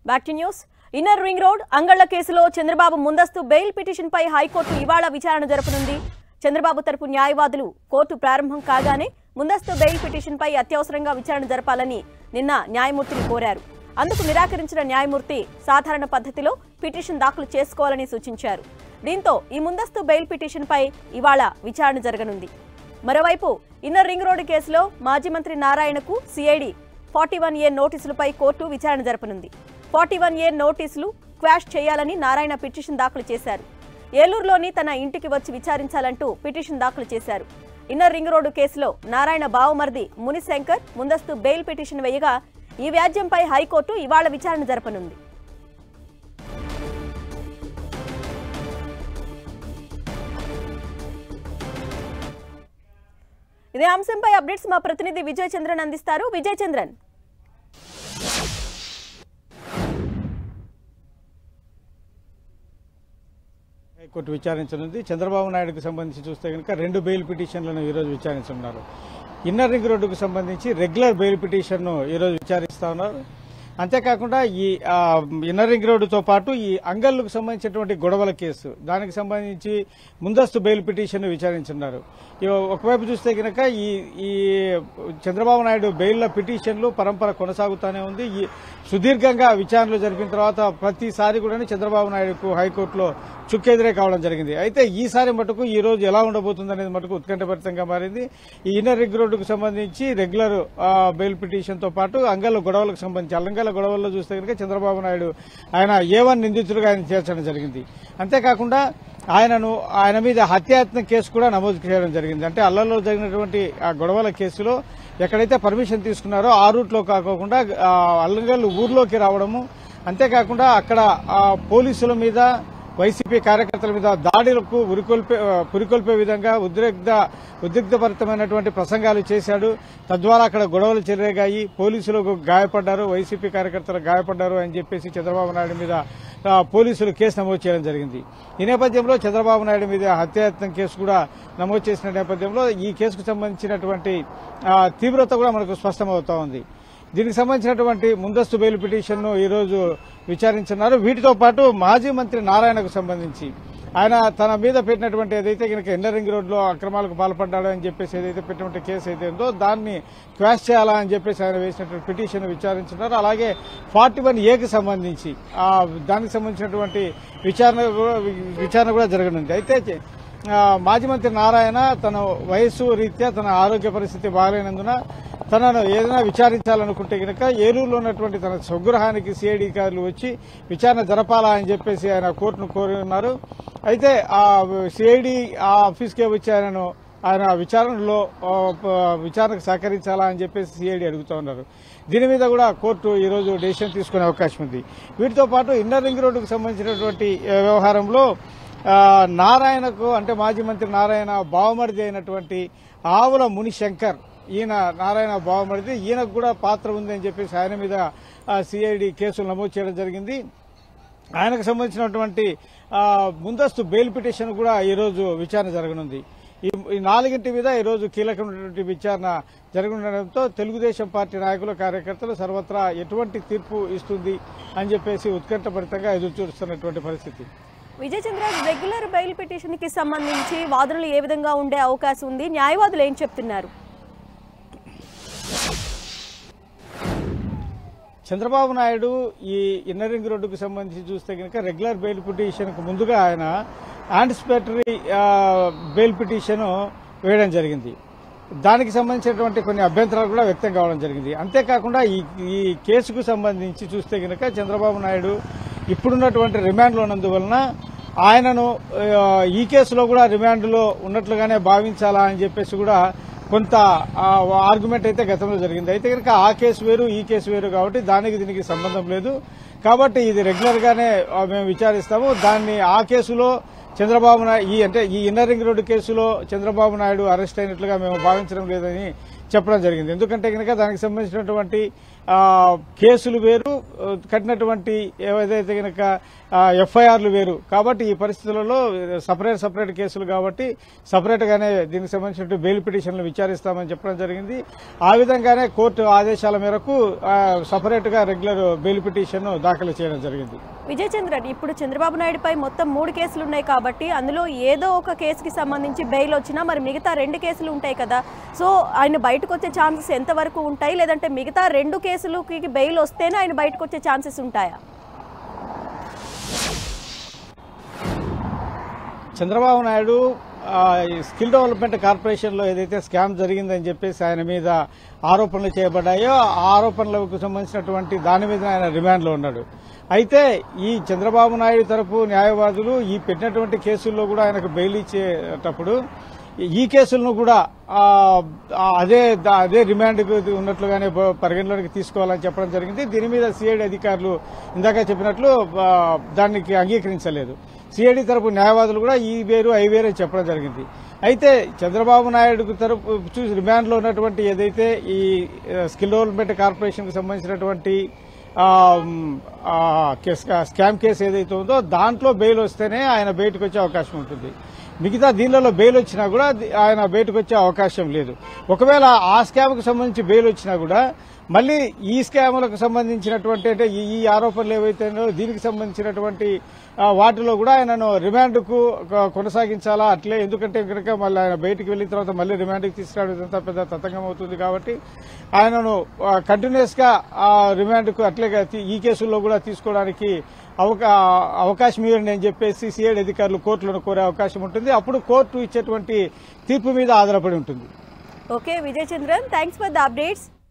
back to news inner ring road అంగళ్ల కేసులో చంద్రబాబు ముందస్తు బెయిల్ పిటిషన్పై హైకోర్టు ఇవాళ విచారణ జరపనుంది చంద్రబాబు తరపు న్యాయవాదులు కోర్టు ప్రారంభం కాగానే ముందస్తు బెయిల్ పిటిషన్పై అత్యవసరంగా విచారణ జరపాలని నిన్న న్యాయమూర్తిని కోరారు అందుకు నిరాకరించిన న్యాయమూర్తి సాధారణ పద్ధతిలో పిటిషన్ దాఖలు చేసుకోవాలని సూచించారు దీంతో ఈ ముందస్తు బెయిల్ పిటిషన్పై ఇవాళ విచారణ జరగనుంది మరోవైపు ఇన్నర్ రింగ్ రోడ్డు కేసులో మాజీ మంత్రి నారాయణకు సిఐడి ఫార్టీ వన్ ఏ నోటీసులపై కోర్టు విచారణ జరపనుంది ఫార్టీ వన్ ఏ నోటీసులు క్వాష్ చేయాలని నారాయణ పిటిషన్ దాఖలు చేశారు ఏలూరులోని తన ఇంటికి వచ్చి విచారించాలంటూ పిటిషన్ దాఖలు చేశారు ఇన్నర్ రింగ్ రోడ్డు కేసులో నారాయణ బావమర్ది మునిశంకర్ ముందస్తు బెయిల్ పిటిషన్ వేయగా ఈ వ్యాజ్యంపై హైకోర్టు ఇవాళ విచారణ జరపనుంది ఇదే అంశంపై అప్డేట్స్ మా ప్రతినిధి విజయ్ చంద్రన్ అందిస్తారు విజయ్ చంద్రన్ హైకోర్టు విచారించనుంది చంద్రబాబు నాయుడుకు సంబంధించి చూస్తే కనుక రెండు బెయిల్ పిటిషన్లను ఈరోజు విచారించనున్నారు ఇన్నర్ రింగ్ రోడ్డుకు సంబంధించి రెగ్యులర్ బెయిల్ పిటిషన్ను ఈరోజు విచారిస్తా ఉన్నారు అంతేకాకుండా ఈ ఆ, ఇన్నర్ రింగ్ రోడ్డుతో పాటు ఈ అంగళ్ళకు సంబంధించినటువంటి గొడవల కేసు దానికి సంబంధించి ముందస్తు బెయిల్ పిటిషన్ విచారించున్నారు ఇక ఒకవైపు చూస్తే కనుక ఈ ఈ చంద్రబాబు నాయుడు బెయిల్ల పిటిషన్లు పరంపర కొనసాగుతూనే ఉంది ఈ సుదీర్ఘంగా విచారణలు జరిపిన తర్వాత ప్రతిసారి కూడా చంద్రబాబు నాయుడుకు హైకోర్టులో చుక్కెదురే కావడం జరిగింది అయితే ఈసారి మటుకు ఈ రోజు ఎలా ఉండబోతుంది అనేది మటుకు ఉత్కంఠభరితంగా మారింది ఈ ఇన్నర్ రింగ్ రోడ్డుకు సంబంధించి రెగ్యులర్ ఆ, బెయిల్ పిటిషన్ తో పాటు అంగళ్ళ గొడవలకు సంబంధించి అల్లంగల గొడవల్లో చూస్తే కనుక చంద్రబాబు నాయుడు ఆయన ఏ వన్ నిందితులుగా ఆయన చేర్చడం జరిగింది అంతేకాకుండా ఆయనను ఆయన మీద హత్యాయత్నం కేసు కూడా నమోదు చేయడం జరిగింది అంటే అల్లలో జరిగినటువంటి ఆ గొడవల కేసులో ఎక్కడైతే పర్మిషన్ తీసుకున్నారో ఆ రూట్లో కాకోకుండా ఆ, అల్లంగల్ ఊర్లోకి రావడము అంతేకాకుండా అక్కడ ఆ, పోలీసుల మీద వైసీపీ కార్యకర్తల మీద దాడులకు ఉరికొల్పే పురికొల్పే విధంగా ఉద్రిక్త ఉద్రిక్తభరితమైనటువంటి ప్రసంగాలు చేశాడు తద్వారా అక్కడ గొడవలు చెలరేగాయి పోలీసులకు గాయపడ్డారు వైసీపీ కార్యకర్తలు గాయపడ్డారు అని చెప్పేసి చంద్రబాబు నాయుడు మీద ఆ, పోలీసులు కేసు నమోదు చేయడం జరిగింది ఈ నేపథ్యంలో చంద్రబాబు నాయుడు మీద హత్యాయత్నం కేసు కూడా నమోదు చేసిన నేపథ్యంలో ఈ కేసుకు సంబంధించినటువంటి ఆ, తీవ్రత కూడా మనకు స్పష్టమవుతా ఉంది దీనికి సంబంధించినటువంటి ముందస్తు బెయిల్ పిటిషన్ను ఈ రోజు విచారించున్నారు వీటితో పాటు మాజీ మంత్రి నారాయణకు సంబంధించి ఆయన తన మీద పెట్టినటువంటి ఏదైతే కనుక ఎన్నరింగ్ రోడ్లో అక్రమాలకు పాల్పడ్డాడు అని చెప్పేసి ఏదైతే పెట్టినటువంటి కేసు అయితే ఉందో దాన్ని క్వాష్ చేయాలా అని చెప్పేసి ఆయన వేసినటువంటి పిటిషన్ విచారించున్నారు అలాగే ఫార్టీ వన్ ఏకి సంబంధించి ఆ దానికి సంబంధించినటువంటి విచారణ కూడా విచారణ కూడా జరగనుంది అయితే ఆ, మాజీ మంత్రి నారాయణ తన వయస్సు రీత్యా తన ఆరోగ్య పరిస్థితి బాగాలేనందున తనను ఏదైనా విచారించాలనుకుంటే గనక ఏలూరులో ఉన్నటువంటి తన స్వగృహానికి సిఐడి అధికారులు వచ్చి విచారణ జరపాలా అని చెప్పేసి ఆయన కోర్టును కోరి ఉన్నారు అయితే ఆ సిఐడి ఆ ఆఫీస్కే వచ్చి ఆయనను ఆయన విచారణలో ఆ, ప- విచారణకు సహకరించాలా అని చెప్పేసి సిఐడి అడుగుతూ ఉన్నారు దీని మీద కూడా కోర్టు ఈ రోజు డెసిషన్ తీసుకునే అవకాశం ఉంది వీటితో పాటు ఇన్నర్ రింగ్ రోడ్డుకు సంబంధించినటువంటి ఆ, వ్యవహారంలో ఆ, నారాయణకు అంటే మాజీ మంత్రి నారాయణ బావమరిది అయినటువంటి ఆవుల మునిశంకర్ ఈయన నారాయణ బావమరిది ఈయనకు కూడా పాత్ర ఉంది అని చెప్పేసి ఆయన మీద సిఐడి కేసులు నమోదు చేయడం జరిగింది ఆయనకు సంబంధించినటువంటి ఆ, ముందస్తు బెయిల్ పిటిషన్ కూడా ఈ రోజు విచారణ జరగనుంది ఈ ఈ నాలుగింటి మీద ఈ రోజు కీలకమైనటువంటి విచారణ జరగనుండడంతో తెలుగుదేశం పార్టీ నాయకులు కార్యకర్తలు సర్వత్రా ఎటువంటి తీర్పు ఇస్తుంది అని చెప్పేసి ఉత్కంఠభరితంగా ఎదురు చూస్తున్నటువంటి పరిస్థితి Vijay Chandra regular bail petition కి సంబంధించి వాదనలు ఏ విధంగా ఉండే అవకాశం ఉంది న్యాయవాదులు ఏం చెప్తున్నారు చంద్రబాబు నాయుడు ఈ ఇన్నర్ రింగ్ రోడ్డుకు సంబంధించి చూస్తే కనుక రెగ్యులర్ బెయిల్ పిటిషన్ కు ముందుగా ఆయన యాంటిసిపేటరీ బెయిల్ పిటిషన్ వేయడం జరిగింది దానికి సంబంధించినటువంటి కొన్ని అభ్యంతరాలు కూడా వ్యక్తం కావడం జరిగింది అంతేకాకుండా ఈ ఈ కేసుకు సంబంధించి చూస్తే కనుక చంద్రబాబు నాయుడు ఇప్పుడున్నటువంటి రిమాండ్లో ఉన్నందువలన ఆయనను ఆ, ఈ కేసులో కూడా రిమాండ్లో ఉన్నట్లుగానే భావించాలా అని చెప్పేసి కూడా కొంత ఆర్గ్యుమెంట్ అయితే గతంలో జరిగింది అయితే కనుక ఆ కేసు వేరు ఈ కేసు వేరు కాబట్టి దానికి దీనికి సంబంధం లేదు కాబట్టి ఇది రెగ్యులర్ గానే ఆ, మేము విచారిస్తాము దాన్ని ఆ కేసులో చంద్రబాబు నాయుడు ఈ అంటే ఈ ఇన్నర్ రింగ్ రోడ్డు కేసులో చంద్రబాబు నాయుడు అరెస్ట్ అయినట్లుగా మేము భావించడం లేదని చెప్పడం జరిగింది ఎందుకంటే కనుక దానికి సంబంధించినటువంటి ఆ, కేసులు వేరు ఆ, కట్టినటువంటి ఏదైతే కనుక ఎఫ్ఐఆర్లు వేరు కాబట్టి ఈ పరిస్థితులలో సపరేట్ సపరేట్ కేసులు కాబట్టి సపరేట్ గానే దీనికి సంబంధించిన బెయిల్ పిటిషన్లు విచారిస్తామని చెప్పడం జరిగింది ఆ విధంగానే కోర్టు ఆదేశాల మేరకు సపరేట్ గా రెగ్యులర్ బెయిల్ పిటిషన్ దాఖలు చేయడం జరిగింది విజయ్ చంద్రన్ ఇప్పుడు చంద్రబాబు నాయుడుపై మొత్తం మూడు కేసులు ఉన్నాయి కాబట్టి అందులో ఏదో ఒక కేసుకి సంబంధించి బెయిల్ వచ్చినా మరి మిగతా రెండు కేసులు ఉంటాయి కదా సో ఆయన బయటకు వచ్చే ఛాన్సెస్ ఎంతవరకు ఉంటాయి లేదంటే మిగతా రెండు కేసులకి బెయిల్ వస్తేనే ఆయన బయటకు వచ్చే ఛాన్సెస్ ఉంటాయా చంద్రబాబు నాయుడు ఆ, ఈ స్కిల్ డెవలప్మెంట్ కార్పొరేషన్ లో ఏదైతే స్కామ్ జరిగిందని చెప్పేసి ఆయన మీద ఆరోపణలు చేయబడ్డాయో ఆ ఆరోపణలకు సంబంధించినటువంటి దాని మీద ఆయన రిమాండ్ లో ఉన్నాడు అయితే ఈ చంద్రబాబు నాయుడు తరపు న్యాయవాదులు ఈ పెట్టినటువంటి కేసుల్లో కూడా ఆయనకు బెయిల్ ఇచ్చేటప్పుడు ఈ కేసులను కూడా ఆ, ఆ, అదే దా- అదే రిమాండ్ ఉన్నట్లుగానే బ- పరిగణలోకి తీసుకోవాలని చెప్పడం జరిగింది దీని మీద సిఐడి అధికారులు ఇందాక చెప్పినట్లు ఆ, దానికి అంగీకరించలేదు సిఐడి తరపు న్యాయవాదులు కూడా ఈ వేరు ఐ వేరు అని చెప్పడం జరిగింది అయితే చంద్రబాబు నాయుడు తరపు చూసి రిమాండ్లో ఉన్నటువంటి ఏదైతే ఈ ఆ, స్కిల్ డెవలప్మెంట్ కార్పొరేషన్ కు సంబంధించినటువంటి ఆ, మ్, ఆ, కేస్- స్కామ్ కేసు ఏదైతే ఉందో దాంట్లో బెయిల్ వస్తేనే ఆయన బయటకు వచ్చే అవకాశం ఉంటుంది మిగతా దీనిలలో బెయిల్ వచ్చినా కూడా ది- ఆయన బయటకు వచ్చే అవకాశం లేదు ఒకవేళ ఆ స్కామ్కు సంబంధించి బెయిల్ వచ్చినా కూడా మళ్ళీ ఈ స్కాములకు సంబంధించినటువంటి అంటే ఈ ఈ ఆరోపణలు ఏవైతే ఉన్నాయో దీనికి సంబంధించినటువంటి ఆ, వాటిలో కూడా ఆయనను రిమాండ్కు కొ- కొనసాగించాలా అట్లే ఎందుకంటే కనుక మళ్ళీ ఆయన బయటికి వెళ్ళిన తర్వాత మళ్ళీ రిమాండ్కి తీసుకురావడం ఇదంతా పెద్ద తతంగం అవుతుంది కాబట్టి ఆయనను కంటిన్యూస్ గా ఆ రిమాండ్కు అట్లేగా తీ- ఈ కేసుల్లో కూడా తీసుకోవడానికి అవకా- అవకాశం ఇవ్వండి అని చెప్పేసి సిఐడి అధికారులు కోర్టులను కోరే అవకాశం ఉంటుంది అప్పుడు కోర్టు ఇచ్చేటువంటి తీర్పు మీద ఆధారపడి ఉంటుంది okay Vijay Chandran thanks for the updates